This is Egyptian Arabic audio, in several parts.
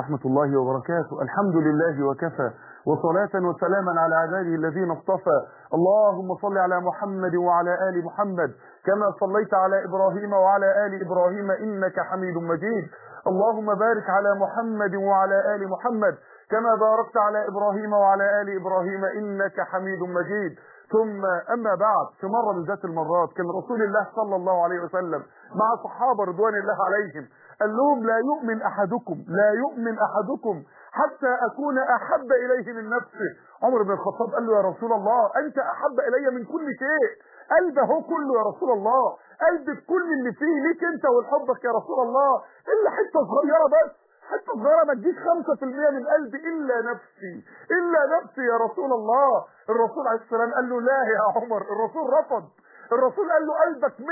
ورحمة الله وبركاته الحمد لله وكفى وصلاة وسلاما على عباده الذين اصطفى اللهم صل على محمد وعلى آل محمد كما صليت على إبراهيم وعلى آل إبراهيم إنك حميد مجيد اللهم بارك على محمد وعلى آل محمد كما باركت على إبراهيم وعلى آل إبراهيم إنك حميد مجيد ثم أما بعد في مرة من ذات المرات كان رسول الله صلى الله عليه وسلم مع صحابة رضوان الله عليهم قال لهم لا يؤمن أحدكم لا يؤمن أحدكم حتى أكون أحب إليه من نفسه عمر بن الخطاب قال له يا رسول الله أنت أحب إلي من كل شيء قلبه هو كله يا رسول الله قلبك كل اللي فيه ليك أنت ولحبك يا رسول الله إلا حتة صغيرة بس حتة صغيرة ما تجيش 5% من قلبي إلا نفسي إلا نفسي يا رسول الله الرسول عليه السلام قال له لا يا عمر الرسول رفض الرسول قال له قلبك 100%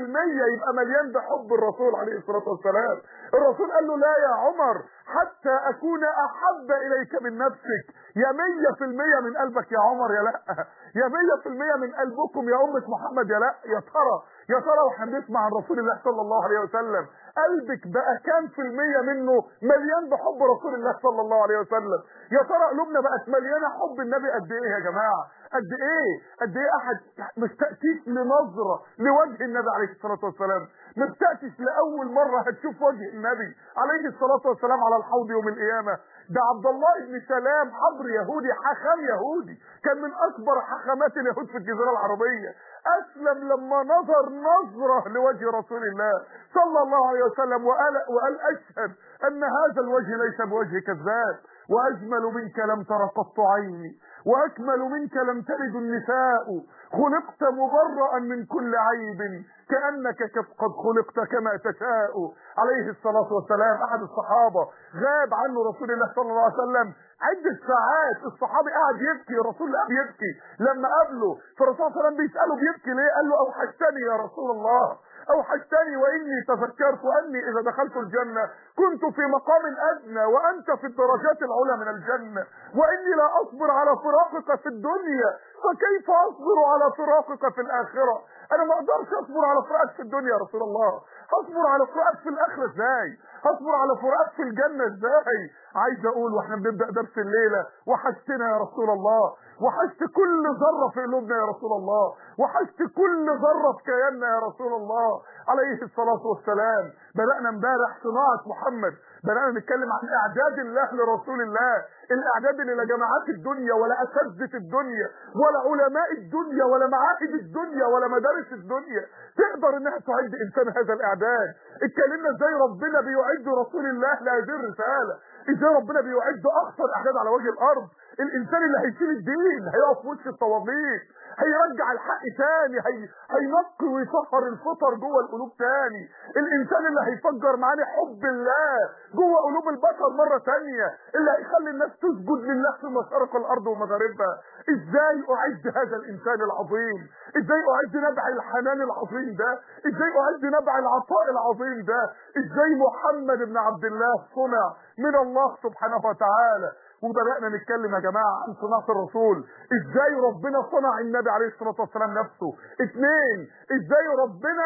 يبقى مليان بحب الرسول عليه الصلاة والسلام الرسول قال له لا يا عمر حتى أكون أحب إليك من نفسك يا 100% من قلبك يا عمر يا لا يا 100% من قلبكم يا أمة محمد يا لا يا ترى يا ترى واحنا بنسمع عن رسول الله صلى الله عليه وسلم قلبك بقى كام في المية منه مليان بحب رسول الله صلى الله عليه وسلم يا ترى قلوبنا بقت مليانة حب النبي قد ايه يا جماعة قد ايه قد ايه احد مستأتيش لنظرة لوجه النبي عليه الصلاة والسلام مستأتيش لأول مرة هتشوف وجه النبي عليه الصلاة والسلام على الحوض يوم القيامة ده عبد الله بن سلام حبر يهودي حخام يهودي كان من اكبر حخامات اليهود في الجزيرة العربية اسلم لما نظر نظرة لوجه رسول الله صلى الله عليه وسلم وقال, وقال اشهد ان هذا الوجه ليس بوجه كذاب واجمل منك لم تر قط عيني واكمل منك لم تلد النساء خلقت مبرأ من كل عيب كأنك قد خلقت كما تشاء عليه الصلاة والسلام أحد الصحابة غاب عنه رسول الله صلى الله عليه وسلم عدة ساعات الصحابي قاعد يبكي الرسول قاعد يبكي لما قابله فالرسول صلى الله عليه وسلم بيسأله بيبكي ليه قال له أوحشتني يا رسول الله أوحشتني وإني تذكرت أني إذا دخلت الجنة كنت في مقام أدنى وأنت في الدرجات العلى من الجنة وإني لا أصبر على فراقك في الدنيا فكيف أصبر على فراقك في الآخرة أنا ما أقدرش أصبر على فراقك في الدنيا يا رسول الله هصبر على فراقك في الآخرة إزاي هصبر على فراقك في الجنة إزاي عايز أقول وإحنا بنبدأ درس الليلة وحشتنا يا رسول الله وحشت كل ذرة في قلوبنا يا رسول الله وحشت كل ذرة في كياننا يا رسول الله عليه الصلاة والسلام بدأنا امبارح صناعة محمد بدأنا نتكلم عن إعداد الله لرسول الله الإعداد اللي لا جماعات الدنيا ولا أساتذة الدنيا ولا علماء الدنيا ولا معاهد الدنيا ولا مدارس الدنيا تقدر انها تعد انسان هذا الاعداد اتكلمنا ازاي ربنا بيعد رسول الله لهذه الرساله ازاي ربنا بيعد اخطر اعداد على وجه الارض الانسان اللي هيشيل الدين هيقف في وش الطواغيت هيرجع الحق تاني هي... هينقي ويطهر الفطر جوه القلوب تاني الانسان اللي هيفجر معاني حب الله جوه قلوب البشر مره تانية اللي هيخلي الناس تسجد لله في مشارق الارض ومغاربها ازاي اعد هذا الانسان العظيم ازاي اعد نبع الحنان العظيم ده ازاي اعد نبع العطاء العظيم ده ازاي محمد بن عبد الله صنع من الله سبحانه وتعالى وبدأنا نتكلم يا جماعة عن صناعة الرسول ازاي ربنا صنع النبي عليه الصلاة والسلام نفسه اثنين ازاي ربنا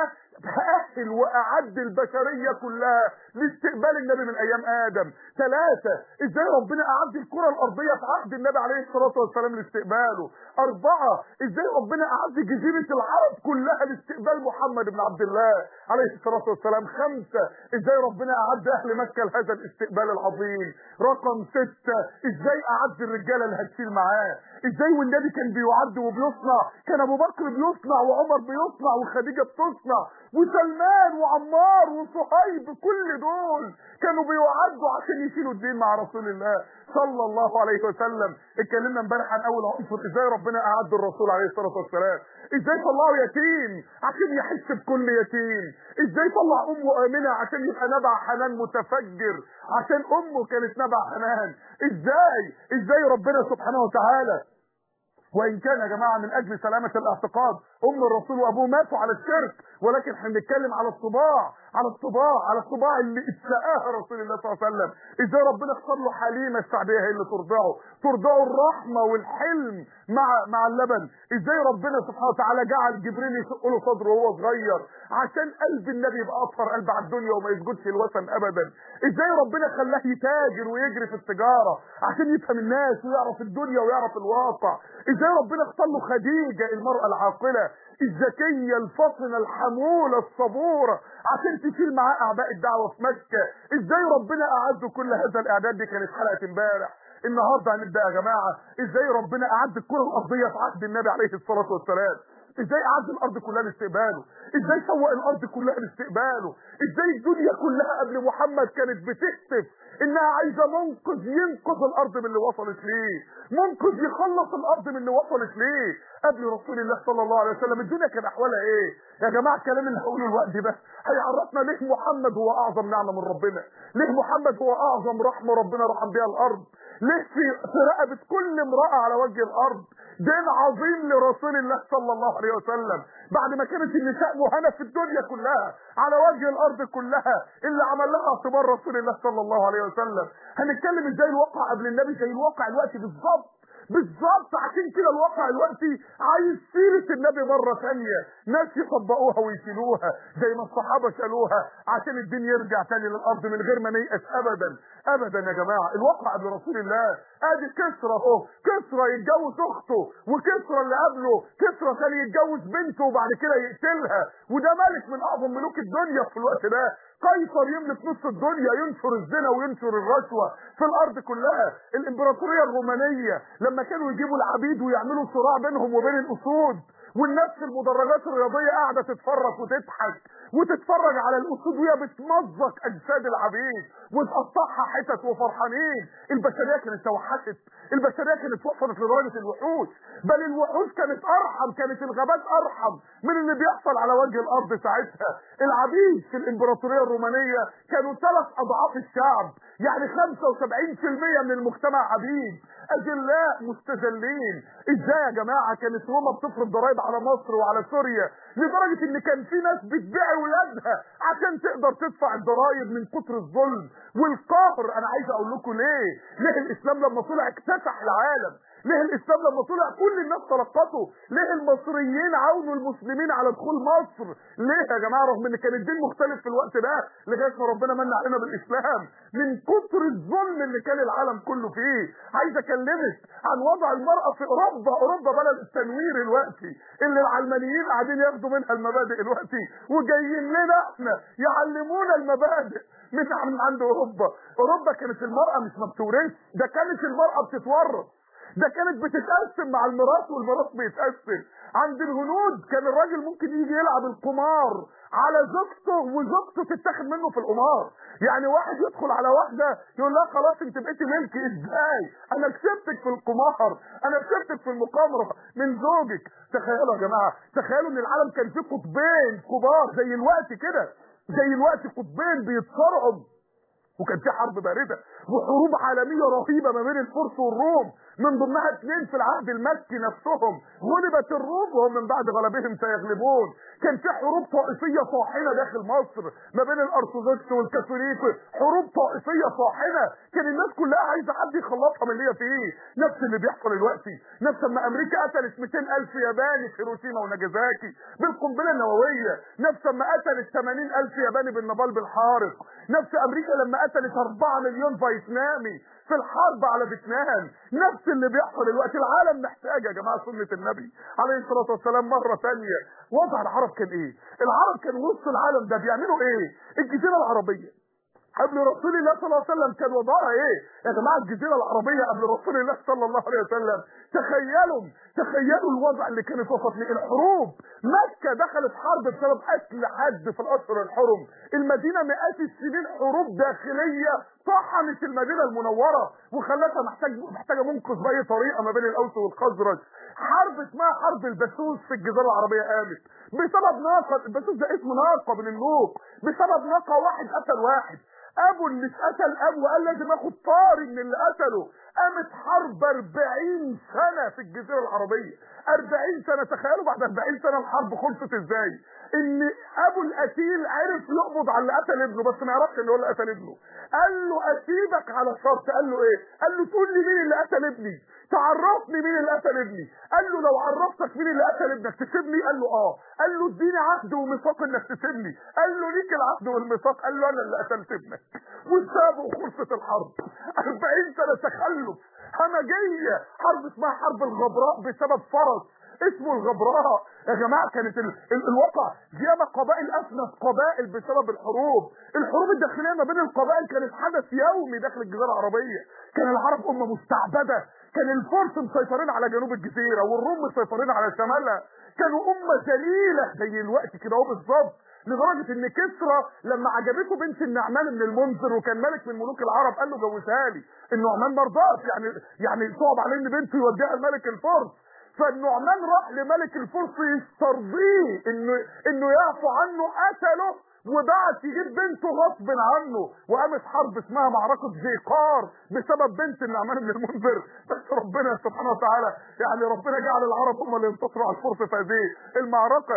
أهل وأعد البشرية كلها لاستقبال النبي من أيام آدم ثلاثة إزاي ربنا أعد الكرة الأرضية في عهد النبي عليه الصلاة والسلام لاستقباله أربعة إزاي ربنا أعد جزيرة العرب كلها لاستقبال محمد بن عبد الله عليه الصلاة والسلام خمسة إزاي ربنا أعد أهل مكة لهذا الاستقبال العظيم رقم ستة إزاي أعد الرجالة اللي هتشيل معاه إزاي والنبي كان بيعد وبيصنع كان أبو بكر بيصنع وعمر بيصنع وخديجة بتصنع وسلمان وعمار وصهيب كل دول كانوا بيعدوا عشان يشيلوا الدين مع رسول الله صلى الله عليه وسلم اتكلمنا امبارح عن اول عنصر ازاي ربنا اعد الرسول عليه الصلاه والسلام ازاي طلعوا يتيم عشان يحس بكل يتيم ازاي طلع امه امنه عشان يبقى نبع حنان متفجر عشان امه كانت نبع حنان ازاي ازاي ربنا سبحانه وتعالى وان كان يا جماعه من اجل سلامه الاعتقاد ام الرسول وابوه ماتوا على الشرك ولكن احنا بنتكلم على الطباع على الطباع على الطباع اللي اتسقاها رسول الله صلى الله عليه وسلم ازاي ربنا اختار له حليمه الشعبيه هي اللي ترضعه ترضعه الرحمه والحلم مع مع اللبن ازاي ربنا سبحانه وتعالى جعل جبريل يشق له صدره وهو صغير عشان قلب النبي يبقى اطهر قلب على الدنيا وما يسجدش الوثن ابدا ازاي ربنا خلاه يتاجر ويجري في التجاره عشان يفهم الناس ويعرف الدنيا ويعرف الواقع ازاي ربنا اختار له خديجه المراه العاقله الذكيه الفطنه الحموله الصبوره عشان تشيل معاه اعباء الدعوه في مكه ازاي ربنا اعد كل هذا الاعداد دي كانت حلقه امبارح النهارده هنبدا يا جماعه ازاي ربنا اعد الكره الارضيه في عهد النبي عليه الصلاه والسلام ازاي اعد الارض كلها لاستقباله ازاي سوق الارض كلها لاستقباله ازاي الدنيا كلها قبل محمد كانت بتهتف انها عايزه منقذ ينقذ الارض من اللي وصلت ليه منقذ يخلص الارض من اللي وصلت ليه قبل رسول الله صلى الله عليه وسلم الدنيا كان احوالها ايه يا جماعه الكلام اللي هقوله الوقت ده هيعرفنا ليه محمد هو اعظم نعمه من ربنا ليه محمد هو اعظم رحمه ربنا رحم بها الارض ليه في في رقبه كل امراه على وجه الارض دين عظيم لرسول الله صلى الله عليه وسلم بعد ما كانت النساء مهانه في الدنيا كلها على وجه الارض كلها اللي عمل لها اعتبار رسول الله صلى الله عليه وسلم هنتكلم ازاي الواقع قبل النبي زي الواقع الوقت بالظبط بالظبط عشان كده الواقع دلوقتي عايز سيرة النبي مرة ثانية ناس يطبقوها ويشيلوها زي ما الصحابة شالوها عشان الدين يرجع تاني للأرض من غير ما نيأس أبدا أبدا يا جماعة الواقع قبل رسول الله ادي كسرى اهو كسرى يتجوز اخته وكسرى اللي قبله كسرى ثاني يتجوز بنته وبعد كده يقتلها وده ملك من اعظم ملوك الدنيا في الوقت ده قيصر يملك نص الدنيا ينشر الزنا وينشر الرشوة في الارض كلها الامبراطورية الرومانية لما كانوا يجيبوا العبيد ويعملوا صراع بينهم وبين الاسود والناس في المدرجات الرياضية قاعدة تتفرج وتضحك وتتفرج على الاسود وهي بتمزق اجساد العبيد وتقطعها حتت وفرحانين البشريه كانت توحشت البشريه كانت وصلت لدرجه الوحوش بل الوحوش كانت ارحم كانت الغابات ارحم من اللي بيحصل على وجه الارض ساعتها العبيد في الامبراطوريه الرومانيه كانوا ثلاث اضعاف الشعب يعني 75% من المجتمع عبيد اجلاء مستذلين ازاي يا جماعه كانت روما بتفرض ضرائب على مصر وعلى سوريا لدرجه ان كان في ناس بتبيع ولادها عشان تقدر تدفع الضرائب من كتر الظلم والقهر انا عايز اقول لكم ليه ليه الاسلام لما طلع اكتسح العالم ليه الاسلام لما طلع كل الناس تلقته ليه المصريين عاونوا المسلمين على دخول مصر ليه يا جماعه رغم ان كان الدين مختلف في الوقت ده لغايه ما ربنا من علينا بالاسلام من كتر الظلم اللي كان العالم كله فيه عايز اكلمك عن وضع المراه في اوروبا اوروبا بلد التنوير الوقتي اللي العلمانيين قاعدين ياخدوا منها المبادئ الوقتي وجايين لنا احنا يعلمونا المبادئ مش من عند اوروبا اوروبا كانت المراه مش ما بتورثش ده كانت المراه بتتورث ده كانت بتتقسم مع الميراث والميراث بيتقسم عند الهنود كان الراجل ممكن يجي يلعب القمار على زوجته وزوجته تتاخد منه في القمار يعني واحد يدخل على واحده يقول لها خلاص انت بقيتي ملكي ازاي انا كسبتك في القمار انا كسبتك في المقامره من زوجك تخيلوا يا جماعه تخيلوا ان العالم كان فيه قطبين كبار زي الوقت كده زي الوقت قطبين بيتصارعوا وكان في حرب بارده وحروب عالميه رهيبه ما بين الفرس والروم من ضمنها اثنين في العهد المكي نفسهم غلبت الروم وهم من بعد غلبهم سيغلبون كان في حروب طائفيه طاحنه داخل مصر ما بين الارثوذكس والكاثوليك حروب طائفيه طاحنه كان الناس كلها عايزه حد يخلصها من اللي هي فيه نفس اللي بيحصل دلوقتي نفس ما امريكا قتلت 200 الف ياباني في هيروشيما وناجازاكي بالقنبله النوويه نفس ما قتلت 80 الف ياباني بالنبال بالحارق نفس امريكا لما قتلت 4 مليون فيتنامي في الحرب على فيتنام نفس اللي بيحصل دلوقتي العالم محتاج يا جماعه سنه النبي عليه الصلاه والسلام مره ثانيه وضع العرب كان ايه العرب كان وسط العالم ده بيعملوا ايه الجزيره العربيه قبل رسول الله صلى الله عليه وسلم كان وضعها ايه يا جماعه الجزيره العربيه قبل رسول الله صلى الله عليه وسلم تخيلوا تخيلوا الوضع اللي كانت وصلت ليه الحروب مكه دخلت حرب بسبب قتل حد في الاشهر الحرم المدينه مئات السنين حروب داخليه طحنت المدينه المنوره وخلتها محتاج محتاجه منقذ باي طريقه ما بين الاوس والخزرج حرب اسمها حرب البسوس في الجزيره العربيه قامت بسبب ناقه البسوس ده اسم ناقه من النوق بسبب ناقه واحد قتل واحد ابو اللي اتقتل ابوه قال لازم اخد طاري من اللي قتله قامت حرب 40 سنة في الجزيرة العربية 40 سنة تخيلوا بعد 40 سنة الحرب خلصت ازاي ان ابو القتيل عرف يقبض على اللي قتل ابنه بس ما يعرفش ان هو اللي قتل ابنه قال له اسيبك على شرط قال له ايه قال له تقول لي مين اللي قتل ابني تعرفني مين اللي قتل ابني قال له لو عرفتك مين اللي قتل ابنك تسيبني قال له اه قال له اديني عهد وميثاق انك تسيبني قال له ليك العهد والميثاق قال له انا اللي قتلت ابنك وسابه وخلصت الحرب 40 سنه تخلف همجيه حرب اسمها حرب الغبراء بسبب فرس اسمه الغبراء يا جماعة كانت ال... ال... الواقع ياما قبائل أفنت قبائل بسبب الحروب الحروب الداخلية ما بين القبائل كانت حدث يومي داخل الجزيرة العربية كان العرب أمة مستعبدة كان الفرس مسيطرين على جنوب الجزيرة والروم مسيطرين على شمالها كانوا أمة ذليلة زي الوقت كده اهو بالظبط لدرجة ان كسرى لما عجبته بنت النعمان من المنذر وكان ملك من ملوك العرب قال له جوزها لي النعمان مرضاش يعني يعني صعب عليه ان بنته يوديها الملك الفرس فالنعمان راح لملك الفرس يسترضيه انه انه يعفو عنه قتله وبعت يجيب بنته غصب عنه وقامت حرب اسمها معركة زيقار بسبب بنت النعمان بن المنذر بس ربنا سبحانه وتعالى يعني ربنا جعل العرب هم اللي ينتصروا على الفرس في هذه المعركة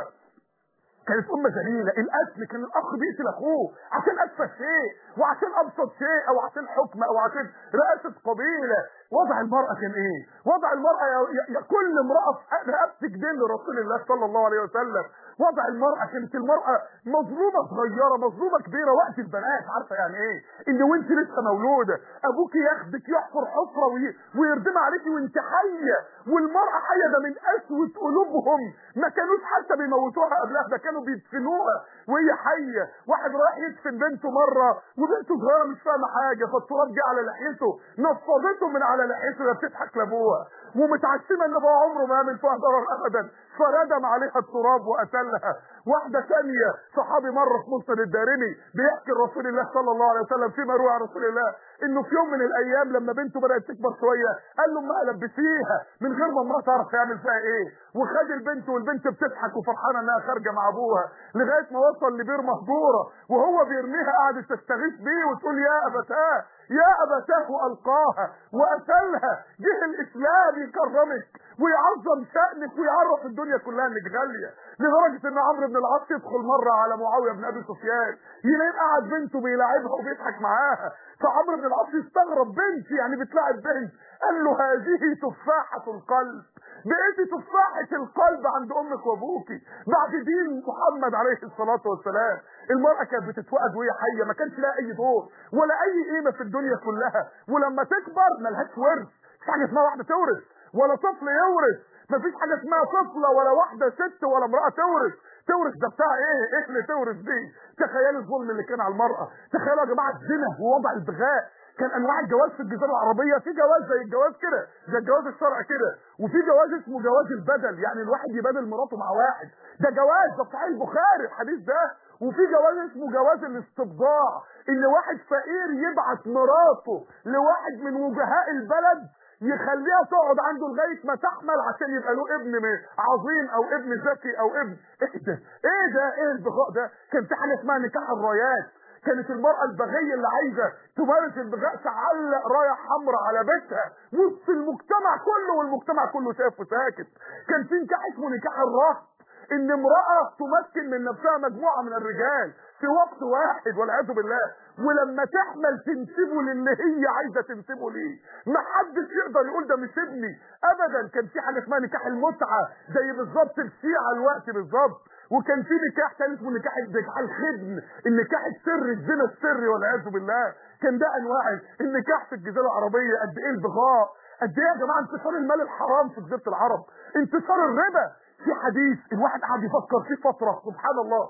كانت أمة ذليلة القتل كان الأخ بيقتل أخوه عشان أسفل شيء وعشان أبسط شيء أو عشان حكم أو عشان رئاسة قبيلة وضع المرأة كان إيه؟ وضع المرأة يا, يا, يا كل امرأة في رقبتك دين لرسول الله صلى الله عليه وسلم وضع المرأة كانت المرأة مظلومة صغيرة مظلومة كبيرة وقت البنات عارفة يعني ايه ان وانت لسه مولودة ابوك ياخدك يحفر حفرة وي... ويردم عليكي وانت حية والمرأة حية ده من اسود قلوبهم ما كانوش حتى بيموتوها قبلها ده كانوا بيدفنوها وهي حية واحد رايح يدفن بنته مرة وبنته صغيرة مش فاهمة حاجة فالتراب جه على لحيته نفضته من على لحيته ده بتضحك لابوها ومتعشمة ان ابوها عمره ما يعمل فيها ضرر ابدا فردم عليها التراب وقتلها واحدة ثانية صحابي مرة في مسند الدارمي بيحكي رسول الله صلى الله عليه وسلم فيما روى عن رسول الله انه في يوم من الايام لما بنته بدأت تكبر شوية قال له ما لبسيها من غير ما امرأة تعرف يعمل فيها ايه وخد البنت والبنت بتضحك وفرحانة انها خارجة مع ابوها لغاية ما وصل لبير مهجورة وهو بيرميها قعدت تستغيث بيه وتقول يا ابتاه يا ابتاه القاها وقتلها جه الاسلام يكرمك ويعظم شأنك ويعرف الدنيا كلها انك غالية لدرجة ان عمرو بن العاص يدخل مرة على معاوية بن ابي سفيان يلاقيه قاعد بنته بيلاعبها وبيضحك معاها فعمرو بن العاص يستغرب بنتي يعني بتلاعب بنت قال له هذه تفاحة القلب بقيتي تفاحة القلب عند امك وابوكي بعد دين محمد عليه الصلاة والسلام المرأة كانت بتتوقد وهي حية ما كانش لها اي دور ولا اي قيمة في الدنيا كلها ولما تكبر ملهاش ورث مش حاجة اسمها واحدة تورث ولا طفل يورث مفيش حاجة اسمها طفلة ولا واحدة ست ولا امرأة تورث تورث ده بتاع ايه ايه اللي تورث دي تخيلوا الظلم اللي كان على المرأة تخيلوا يا جماعة الزنا ووضع البغاء كان انواع الجواز في الجزيره العربيه في جواز زي الجواز كده زي الجواز الشرعي كده وفي جواز اسمه جواز البدل يعني الواحد يبادل مراته مع واحد ده جواز ده في صحيح البخاري الحديث ده وفي جواز اسمه جواز الاستبضاع ان واحد فقير يبعت مراته لواحد من وجهاء البلد يخليها تقعد عنده لغايه ما تحمل عشان يبقى له ابن عظيم او ابن ذكي او ابن ايه ده ايه ده ايه البغاء ده كان في حاجه اسمها نكاح الرايات كانت المرأة البغية اللي عايزة تمارس البغاء تعلق راية حمراء على بيتها وسط المجتمع كله والمجتمع كله شايف وساكت كان في نكاح اسمه نكاح الرهط ان امرأة تمكن من نفسها مجموعة من الرجال في وقت واحد والعياذ بالله ولما تحمل تنسبه للي هي عايزة تنسبه ليه محدش يقدر يقول ده مش ابني ابدا كان في حاجة اسمها نكاح المتعة زي بالظبط الشيعة الوقت بالظبط وكان في نكاح تاني اسمه نكاح نكاح الخدم النكاح السري الزنا السري والعياذ بالله كان ده انواع النكاح في الجزيره العربيه قد ايه البغاء قد ايه يا جماعه انتشار المال الحرام في جزيره العرب انتشار الربا في حديث الواحد قاعد يفكر فيه فتره سبحان الله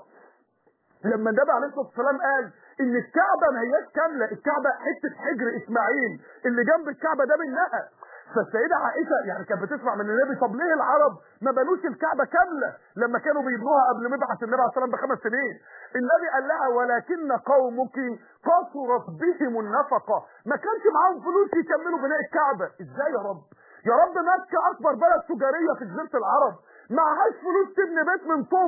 لما النبي عليه الصلاه والسلام قال ان الكعبه ما هياش كامله الكعبه حته حجر اسماعيل اللي جنب الكعبه ده منها فالسيدة عائشة يعني كانت بتسمع من النبي طب ليه العرب ما بنوش الكعبة كاملة لما كانوا بيبنوها قبل ما يبعث النبي عليه الصلاة والسلام بخمس سنين النبي قال لها ولكن قومك قصرت بهم النفقة ما كانش معاهم فلوس يكملوا بناء الكعبة ازاي يا رب يا رب مكة اكبر بلد تجارية في جزيرة العرب معهاش فلوس تبني بيت من طوب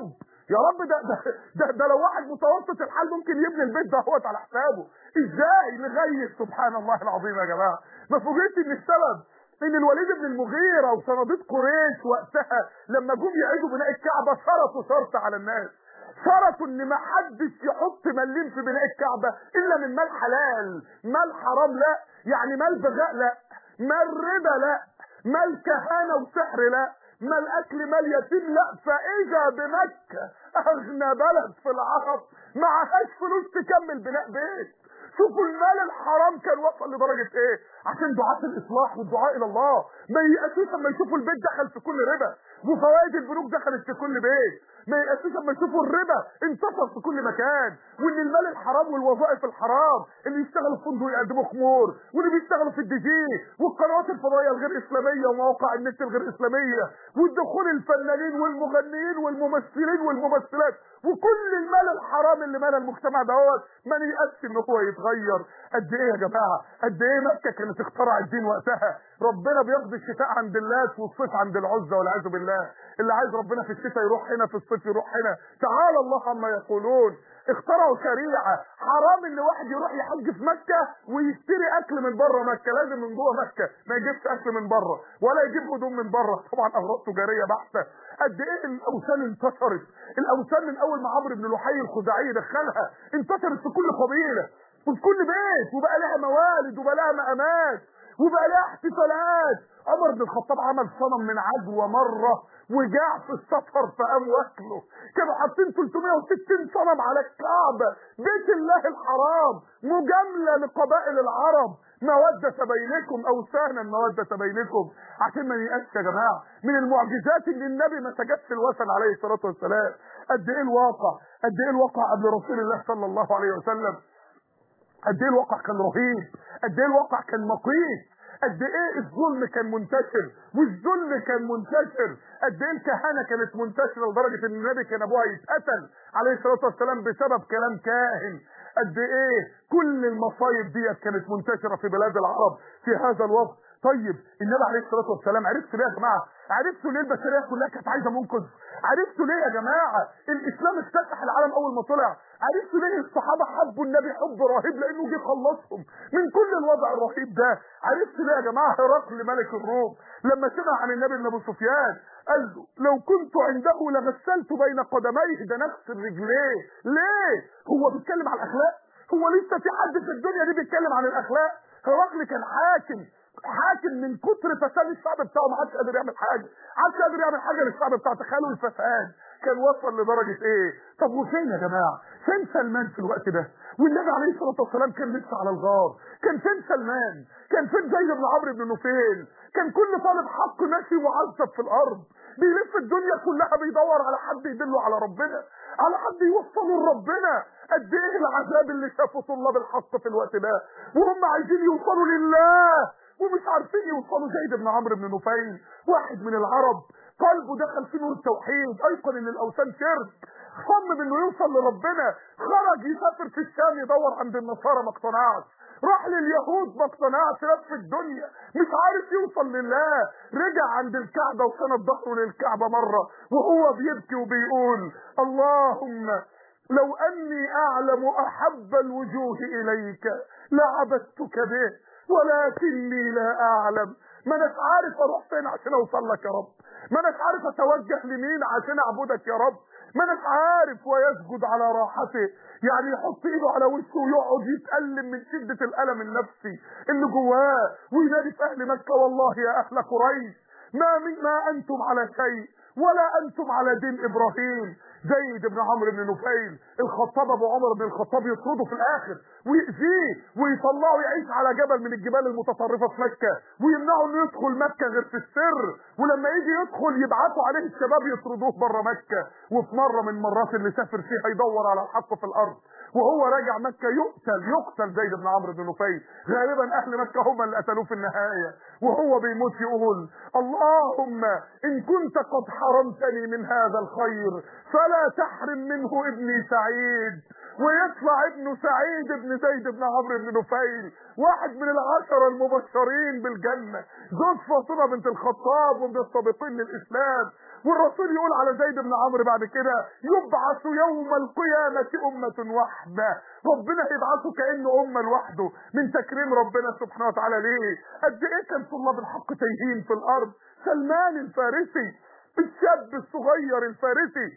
يا رب ده ده ده, ده لو واحد متوسط الحال ممكن يبني البيت ده هو على حسابه ازاي لغايه سبحان الله العظيم يا جماعه ما فوجئتش ان السبب ان الوليد بن المغيرة وصناديق قريش وقتها لما جم يعيدوا بناء الكعبة شرطوا شرط على الناس شرطوا ان ما حدش يحط مليم في بناء الكعبة الا من مال حلال مال حرام لا يعني مال بغاء لا مال ربا لا مال كهانة وسحر لا مال اكل مال يتيم لا فاذا بمكة اغنى بلد في العرب معهاش فلوس تكمل بناء بيت شوفوا المال الحرام كان وصل لدرجة ايه عشان دعاة الاصلاح والدعاء الى الله ما ييأسوش لما يشوفوا البيت دخل في كل ربا وفوائد البنوك دخلت في كل بيت ما ييأسوش لما يشوفوا الربا انتشر في كل مكان وان المال الحرام والوظائف الحرام اللي يشتغلوا في فندق يقدموا خمور واللي بيشتغلوا في الدي جي والقنوات الفضائيه الغير اسلاميه ومواقع النت الغير اسلاميه والدخول الفنانين والمغنيين والممثلين والممثلات وكل المال الحرام اللي مال المجتمع دوت ما نيأسش ان هو يتغير قد ايه يا جماعه قد ايه مكه كانت اخترع الدين وقتها ربنا بيقضي الشتاء عند الناس والصيف عند العزى والعياذ بالله اللي عايز ربنا في الشتاء يروح هنا في الصيف يروح هنا تعالى الله عما يقولون اخترعوا شريعه حرام ان واحد يروح يحج في مكه ويشتري اكل من بره مكه لازم من جوه مكه ما يجيبش اكل من بره ولا يجيب هدوم من بره طبعا اغراض تجاريه بحته قد ايه الاوثان انتشرت الاوثان من اول ما عمرو بن لحي الخزاعي دخلها انتشرت في كل قبيله وفي كل بيت وبقى لها موالد وبقى لها مقامات وبقى لها احتفالات عمر بن الخطاب عمل صنم من عجوه مره وجاع في السفر فقام واكله كانوا حاطين 360 صنم على الكعبه بيت الله الحرام مجامله لقبائل العرب مودة بينكم اوثانا مودة بينكم عشان ما نيأسش يا جماعه من المعجزات اللي النبي ما سجدش الوثن عليه الصلاه والسلام قد ايه الواقع قد ايه الواقع قبل رسول الله صلى الله عليه وسلم قد ايه الواقع كان رهيب قد ايه الواقع كان مقيت قد ايه الظلم كان منتشر والذل كان منتشر قد ايه الكهنه كانت منتشره لدرجه ان النبي كان ابوها يتقتل عليه الصلاه والسلام بسبب كلام كاهن قد ايه كل المصايب ديت كانت منتشره في بلاد العرب في هذا الوقت طيب النبي عليه الصلاه والسلام عرفتوا ليه يا جماعه عرفتوا ليه البشريه كلها كانت عايزه منقذ عرفتوا ليه يا جماعه الاسلام افتتح العالم اول ما طلع عرفتوا ليه الصحابه حبوا النبي حب رهيب لانه جه خلصهم من كل الوضع الرهيب ده عرفتوا ليه يا جماعه هرقل ملك الروم لما سمع عن النبي بن ابو سفيان قال له لو كنت عنده لغسلت بين قدميه ده نفس رجليه ليه هو بيتكلم عن الاخلاق هو لسه في حد في الدنيا دي بيتكلم عن الاخلاق هرقل كان حاكم حاكم من كتر فساد الشعب بتاعه ما حدش قادر يعمل حاجه ما حدش قادر يعمل حاجه للشعب بتاعه تخيلوا الفساد كان وصل لدرجه ايه طب وفين يا جماعه فين سلمان في الوقت ده والنبي عليه الصلاه والسلام كان لسه على الغار كان فين سلمان كان فين زيد بن عمرو بن نفيل كان كل طالب حق ماشي معذب في الارض بيلف الدنيا كلها بيدور على حد يدله على ربنا على حد يوصله لربنا قد ايه العذاب اللي شافه طلاب الحق في الوقت ده وهم عايزين يوصلوا لله ومش عارفين يوصلوا زيد بن عمرو بن نفيل واحد من العرب قلبه دخل في نور التوحيد ايقن ان الاوثان شرك صمم انه يوصل لربنا خرج يسافر في الشام يدور عند النصارى ما اقتنعش راح لليهود ما اقتنعش لف الدنيا مش عارف يوصل لله رجع عند الكعبه وسند ظهره للكعبه مره وهو بيبكي وبيقول اللهم لو اني اعلم احب الوجوه اليك لعبدتك به ولكني لا اعلم ما اناش عارف اروح فين عشان اوصل لك يا رب ما اناش عارف اتوجه لمين عشان اعبدك يا رب ما اناش عارف ويسجد على راحته يعني يحط ايده على وشه ويقعد يتألم من شدة الألم النفسي اللي جواه وينادي في أهل مكة والله يا أهل قريش ما من ما أنتم على شيء ولا أنتم على دين إبراهيم زيد بن عمرو بن نفيل الخطاب ابو عمر بن الخطاب يطرده في الاخر ويأذيه ويطلعه يعيش على جبل من الجبال المتطرفه في مكه ويمنعه انه يدخل مكه غير في السر ولما يجي يدخل يبعتوا عليه الشباب يطردوه بره مكه وفي مره من مرات اللي سافر فيها يدور على الحق في الارض وهو راجع مكة يقتل يقتل زيد بن عمرو بن نفيل غالبا اهل مكة هم اللي قتلوه في النهاية وهو بيموت يقول اللهم ان كنت قد حرمتني من هذا الخير فلا تحرم منه ابني سعيد ويطلع ابنه سعيد ابن زيد بن عمرو بن نفيل واحد من العشرة المبشرين بالجنة زوج فاطمة بنت الخطاب ومن السابقين للإسلام والرسول يقول على زيد بن عمرو بعد كده يبعث يوم القيامة أمة واحدة ربنا هيبعثه كأنه أمة لوحده من تكريم ربنا سبحانه وتعالى ليه قد إيه كان طلاب الحق تايهين في الأرض سلمان الفارسي الشاب الصغير الفارسي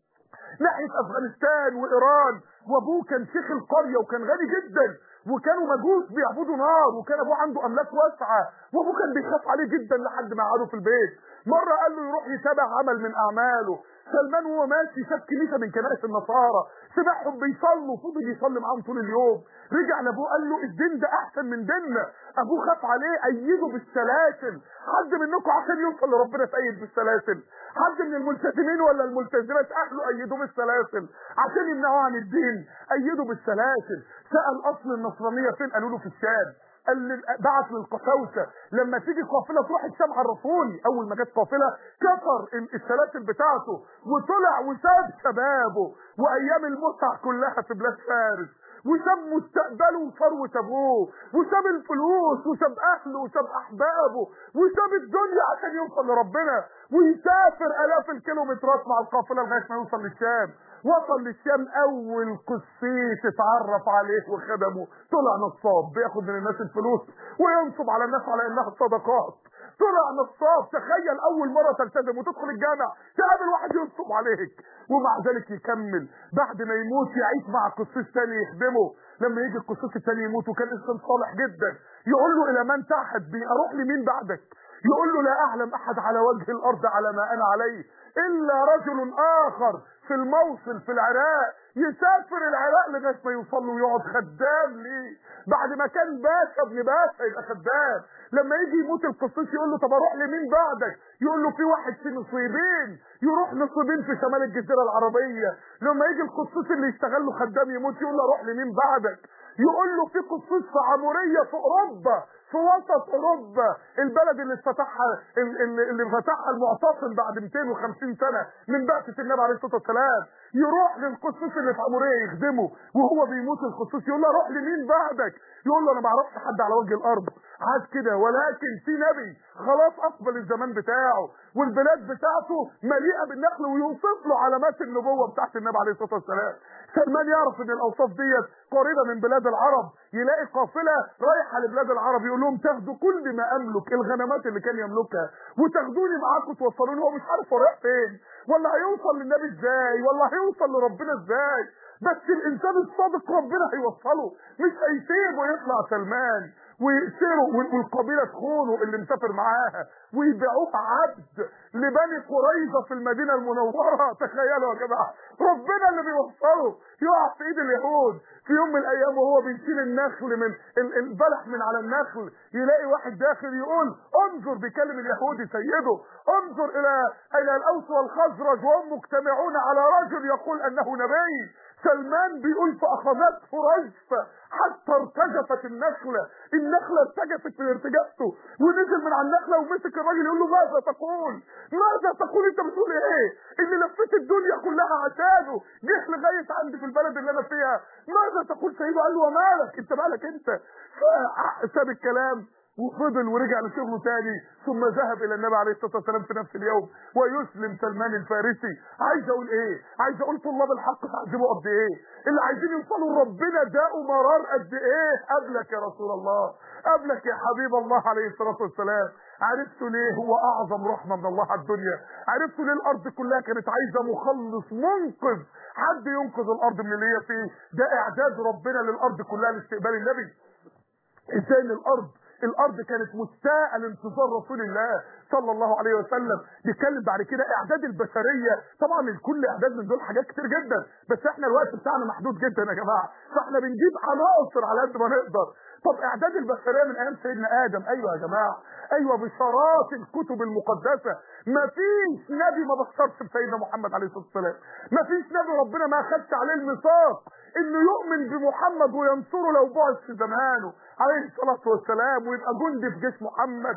ناحية افغانستان وايران وابوه كان شيخ القرية وكان غني جدا وكانوا مجوس بيعبدوا نار وكان ابوه عنده املاك واسعة وابوه كان بيخاف عليه جدا لحد ما قعدوا في البيت مرة قال له يروح يتابع عمل من اعماله سلمان وهو ماشي شاف كنيسة من كنائس النصارى سمعهم بيصلوا فضل يصلي معاهم طول اليوم رجع لابوه قال له الدين ده احسن من ديننا ابوه خاف عليه ايده بالسلاسل حد منكم عشان يوصل لربنا تأيد بالسلاسل حد من الملتزمين ولا الملتزمات اهله ايدوه بالسلاسل عشان يمنعوه عن الدين ايدوا بالسلاسل سأل اصل النصرانية فين قالوا له في الشام قال لي- بعت للقساوسة لما تيجي قافلة تروح الشام على الرسول اول ما جت قافلة كسر ال- السلاسل بتاعته وطلع وساب شبابه وايام المتع كلها في بلاد فارس وساب مستقبله وثروة ابوه وساب الفلوس وساب اهله وساب احبابه وساب الدنيا عشان يوصل لربنا ويسافر الاف الكيلومترات مع القافله لغايه ما يوصل للشام وصل للشام اول قسيس اتعرف عليه وخدمه طلع نصاب بياخد من الناس الفلوس وينصب على الناس على انها صدقات طلع نصاب تخيل اول مره تلتزم وتدخل الجامع تقابل واحد ينصب عليك ومع ذلك يكمل بعد ما يموت يعيش مع قسيس تاني يخدمه لما يجي القسيس التاني يموت وكان انسان صالح جدا يقول له الى من تعهد بي اروح لمين بعدك يقول له لا اعلم احد على وجه الارض على ما انا عليه الا رجل اخر في الموصل في العراق يسافر العراق لغايه ما يوصل له ويقعد خدام ليه بعد ما كان باشا ابن باشا يبقى خدام لما يجي يموت القسيس يقول له طب اروح لمين بعدك يقول له في واحد في نصيبين يروح نصيبين في شمال الجزيره العربيه لما يجي القسيس اللي يشتغل له خدام يموت يقول له اروح لمين بعدك يقول له في قسيس في عموريه في اوروبا في وسط اوروبا البلد اللي فتحها اللي, اللي فتحها المعتصم بعد 250 سنه من بعثه النبي عليه الصلاه والسلام يروح للقسيس اللي في عموريه يخدمه وهو بيموت القسيس يقول له اروح لمين بعدك يقول له انا ما اعرفش حد على وجه الارض عاد كده ولكن في نبي خلاص اقبل الزمان بتاعه والبلاد بتاعته مليئه بالنخل ويوصف له علامات النبوه بتاعت النبي عليه الصلاه والسلام سلمان يعرف ان الاوصاف ديت قريبه من بلاد العرب يلاقي قافله رايحه لبلاد العرب يقول لهم تاخدوا كل ما املك الغنمات اللي كان يملكها وتاخدوني معاكم توصلوني هو مش عارف هو رايح فين ولا هيوصل للنبي ازاي ولا هيوصل لربنا ازاي بس الانسان الصادق ربنا هيوصله مش هيسيبه يطلع سلمان ويقتلوا والقبيله تخونه اللي مسافر معاها ويبيعوه عبد لبني قريظه في المدينه المنوره تخيلوا يا جماعه ربنا اللي بيوصله يقع في ايد اليهود في يوم من الايام وهو بيشيل النخل من البلح من على النخل يلاقي واحد داخل يقول انظر بيكلم اليهودي سيده انظر الى الى الاوس والخزرج وهم مجتمعون على رجل يقول انه نبي سلمان بيقول فاخذته رجفه حتى ارتجفت النخلة النخلة ارتجفت من ارتجافته ونزل من على النخلة ومسك الراجل يقول له ماذا تقول ماذا تقول انت بتقول ايه اللي لفيت الدنيا كلها عشانه جه لغاية عندي في البلد اللي انا فيها ماذا تقول سيده قال له ومالك انت مالك انت فساب الكلام وفضل ورجع لشغله تاني ثم ذهب الى النبي عليه الصلاه والسلام في نفس اليوم ويسلم سلمان الفارسي عايز اقول ايه عايز اقول طلاب الحق تعذبوا قد ايه اللي عايزين يوصلوا لربنا داقوا مرار قد ايه قبلك يا رسول الله قبلك يا حبيب الله عليه الصلاه والسلام عرفتوا ليه هو اعظم رحمه من الله على الدنيا عرفتوا ليه الارض كلها كانت عايزه مخلص منقذ حد ينقذ الارض من اللي هي فيه ده اعداد ربنا للارض كلها لاستقبال النبي ازاي ان الارض الارض كانت مستاءة لانتظار رسول الله صلى الله عليه وسلم نتكلم بعد كده اعداد البشرية طبعا الكل اعداد من دول حاجات كتير جدا بس احنا الوقت بتاعنا محدود جدا يا جماعة فاحنا بنجيب عناصر على قد ما نقدر طب اعداد البشرية من ايام سيدنا ادم ايوه يا جماعة ايوه بشارات الكتب المقدسة ما فيش نبي ما بشرش بسيدنا محمد عليه الصلاة والسلام ما فيش نبي ربنا ما اخدش عليه الميثاق انه يؤمن بمحمد وينصره لو بعث في زمانه عليه الصلاة والسلام ويبقى جندي في جيش محمد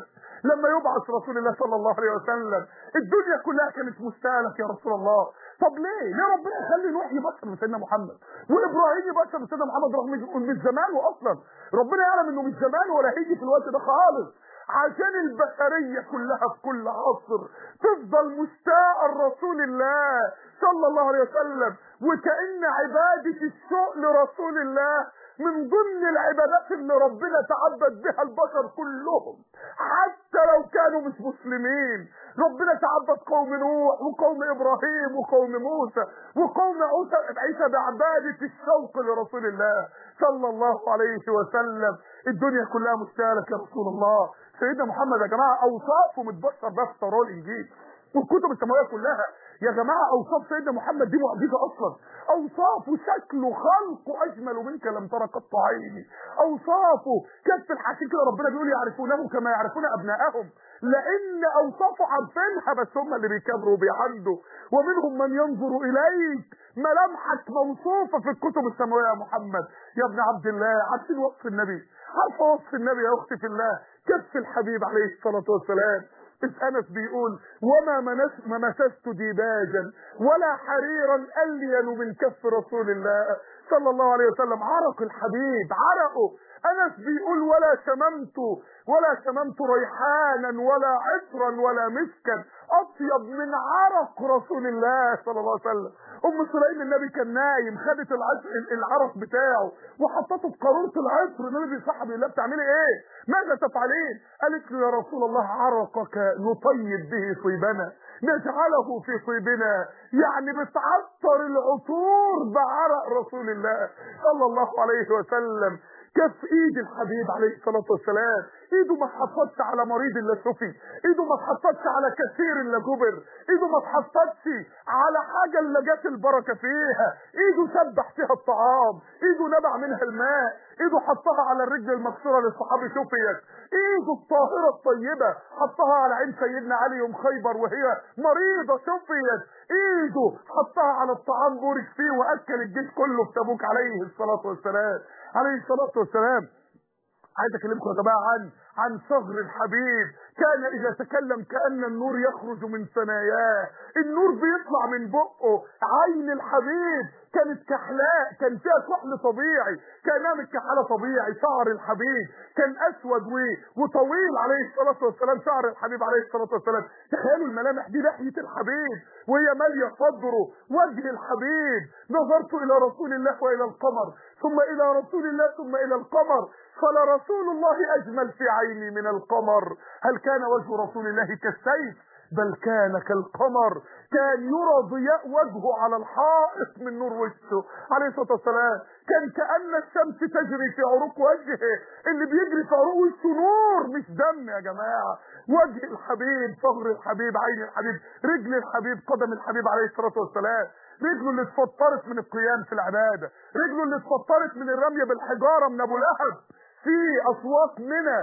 لما يبعث رسول الله صلى الله عليه وسلم الدنيا كلها كانت مستهلك يا رسول الله طب ليه ليه ربنا يخلي نوح يبشر بسيدنا محمد وابراهيم يبشر بسيدنا محمد رغم انه مش زمانه اصلا ربنا يعلم انه مش زمانه ولا هيجي في الوقت ده خالص عشان البشرية كلها في كل عصر تفضل مشتاقة لرسول الله صلى الله عليه وسلم وكأن عبادة الشوق لرسول الله من ضمن العبادات اللي ربنا تعبد بها البشر كلهم حتى لو كانوا مش مسلمين ربنا تعبد قوم نوح وقوم ابراهيم وقوم موسى وقوم عيسى بعبادة الشوق لرسول الله صلى الله عليه وسلم الدنيا كلها مشتاقة يا رسول الله سيدنا محمد يا جماعة اوصافه متبشر بس في توراه الانجيل والكتب السماويه كلها يا جماعه اوصاف سيدنا محمد دي معجزه اصلا اوصافه شكله خلقه اجمل منك لم ترى قط عيني اوصافه كف الحكيم كده ربنا بيقول يعرفونه كما يعرفون ابنائهم لان اوصافه عارفينها بس هم اللي بيكبروا وبيعندوا ومنهم من ينظر اليك ملامحك موصوفه في الكتب السماويه يا محمد يا ابن عبد الله عارفين وصف النبي عارفه وصف النبي يا اختي في الله كف الحبيب عليه الصلاه والسلام انس بيقول وما مسست ديباجا ولا حريرا الين من كف رسول الله صلى الله عليه وسلم عرق الحبيب عرقه انس بيقول ولا شممت ولا شممت ريحانا ولا عطرا ولا مسكا اطيب من عرق رسول الله صلى الله عليه وسلم ام سليم النبي كان نايم خدت العرق بتاعه وحطته في قاروره العطر النبي بيصحى بيقول لها بتعملي ايه ماذا تفعلين قالت له يا رسول الله عرقك نطيب به طيبنا نجعله في طيبنا يعني بتعطر العطور بعرق رسول الله صلى الله عليه وسلم كف ايد الحبيب عليه الصلاه والسلام ايده ما اتحطتش على مريض الا شفي ايده ما اتحطتش على كثير الا جبر ايده ما اتحطتش على حاجه الا جت البركه فيها ايده سبح فيها الطعام ايده نبع منها الماء ايده حطها على الرجل المكسوره للصحابي شفيت ايده الطاهره الطيبه حطها على عين سيدنا علي يوم خيبر وهي مريضه شفيت ايده حطها على الطعام بورك فيه واكل الجيش كله في تبوك عليه الصلاه والسلام عليه الصلاه والسلام عايز اكلمكم يا جماعه عن عن صغر الحبيب كان اذا تكلم كان النور يخرج من ثناياه النور بيطلع من بقه عين الحبيب كانت كحلاء كان فيها كحل طبيعي كانها متكحله طبيعي شعر الحبيب كان اسود و... وطويل عليه الصلاه والسلام شعر الحبيب عليه الصلاه والسلام تخيلوا الملامح دي لحيه الحبيب وهي ماليه صدره وجه الحبيب نظرت الى رسول الله والى القمر ثم الى رسول الله ثم الى القمر فلرسول الله اجمل في عيني من القمر هل كان وجه رسول الله كالسيف بل كان كالقمر كان يرى ضياء وجهه على الحائط من نور وشه عليه الصلاه والسلام كان كان الشمس تجري في عروق وجهه اللي بيجري في عروق وشه نور مش دم يا جماعه وجه الحبيب صغر الحبيب عين الحبيب رجل الحبيب قدم الحبيب عليه الصلاه والسلام رجله اللي اتفطرت من القيام في العباده رجله اللي اتفطرت من الرميه بالحجاره من ابو لهب في اسواق منى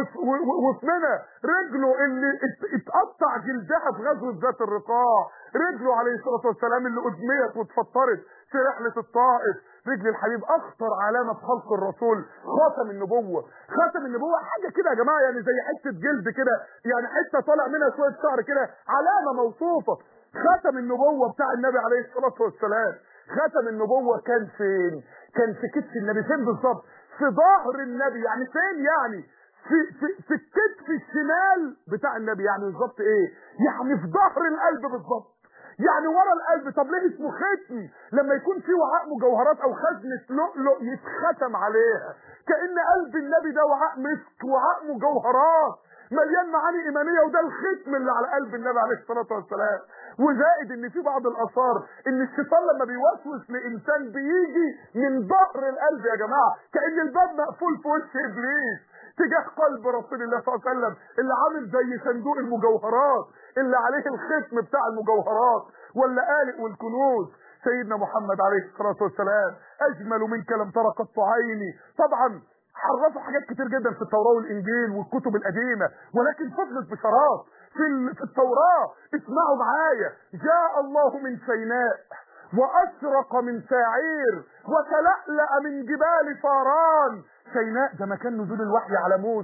وفي منى رجله اللي اتقطع جلدها في غزوه ذات الرقاع رجله عليه الصلاه والسلام اللي ادميت واتفطرت في رحله الطائف رجل الحبيب اخطر علامه في خلق الرسول خاتم النبوه خاتم النبوه حاجه كده يا جماعه يعني زي حته جلد كده يعني حته طالع منها شويه شعر كده علامه موصوفه خاتم النبوه بتاع النبي عليه الصلاه والسلام خاتم النبوه كان فين كان في كتف النبي فين بالظبط في ظهر النبي يعني فين يعني في في في الكتف الشمال بتاع النبي يعني بالظبط ايه يعني في ظهر القلب بالظبط يعني ورا القلب طب ليه اسمه ختم لما يكون في وعاء مجوهرات او خزنه لؤلؤ يتختم عليها كان قلب النبي ده وعاء مسك وعاء مجوهرات مليان معاني ايمانيه وده الختم اللي على قلب النبي عليه الصلاه والسلام وزائد ان في بعض الاثار ان الشيطان لما بيوسوس لانسان بيجي من ظهر القلب يا جماعه كان الباب مقفول في وش ابليس تجاه قلب رسول الله صلى الله عليه وسلم اللي عامل زي صندوق المجوهرات اللي عليه الختم بتاع المجوهرات واللآلئ والكنوز سيدنا محمد عليه الصلاه والسلام اجمل منك لم ترى قط عيني طبعا حرفوا حاجات كتير جدا في التوراة والإنجيل والكتب القديمة ولكن فضلت بشارات في في التوراة اسمعوا معايا جاء الله من سيناء وأشرق من ساعير وتلألأ من جبال فاران سيناء ده مكان نزول الوحي على موسى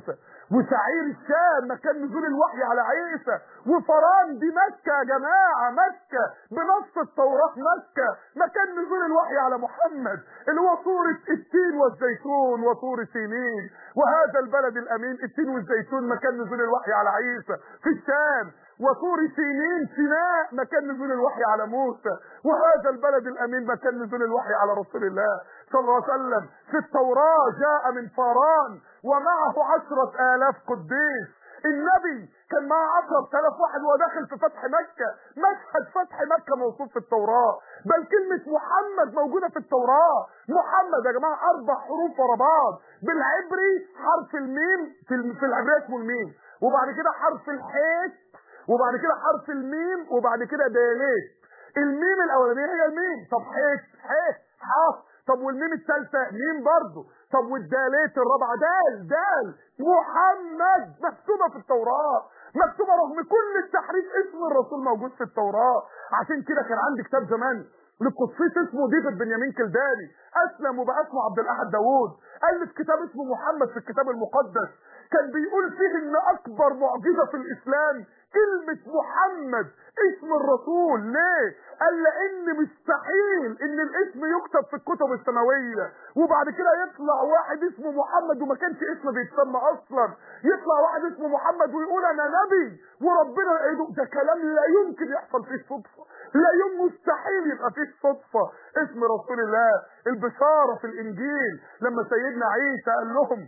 وسعير الشام مكان نزول الوحي على عيسى وفران دي مكة يا جماعة مكة بنص التوراة مكة مكان نزول الوحي على محمد اللي هو طور التين والزيتون وطور سينين وهذا البلد الأمين التين والزيتون مكان نزول الوحي على عيسى في الشام وطور سينين سيناء مكان نزول الوحي على موسى وهذا البلد الأمين مكان نزول الوحي على رسول الله صلى الله عليه وسلم في التوراة جاء من فاران ومعه عشرة آلاف قديس النبي كان معاه عشرة آلاف واحد وهو داخل في فتح مكة مشهد فتح مكة موصوف في التوراة بل كلمة محمد موجودة في التوراة محمد يا جماعة أربع حروف ورا بعض بالعبري حرف الميم في, في العبرية اسمه الميم وبعد كده حرف الحيت وبعد كده حرف الميم وبعد كده داليت الميم الاولانيه هي الميم طب حيت حيت حاف طب والميم الثالثه ميم برضه طب والداليت الرابعه دال دال محمد مكتوبه في التوراه مكتوبه رغم كل التحريف اسم الرسول موجود في التوراه عشان كده كان عندي كتاب زمان للقدسيس اسمه ديفيد بنيامين كلداني اسلم وبقى اسمه عبد الاحد داوود الف كتاب اسمه محمد في الكتاب المقدس كان بيقول فيه ان اكبر معجزه في الاسلام كلمة محمد اسم الرسول ليه قال لان مستحيل ان الاسم يكتب في الكتب السماوية وبعد كده يطلع واحد اسمه محمد وما كانش اسم بيتسمى اصلا يطلع واحد اسمه محمد ويقول انا نبي وربنا يعيده ده كلام لا يمكن يحصل فيه صدفة لا يوم مستحيل يبقى فيه صدفة اسم رسول الله البشارة في الانجيل لما سيدنا عيسى قال لهم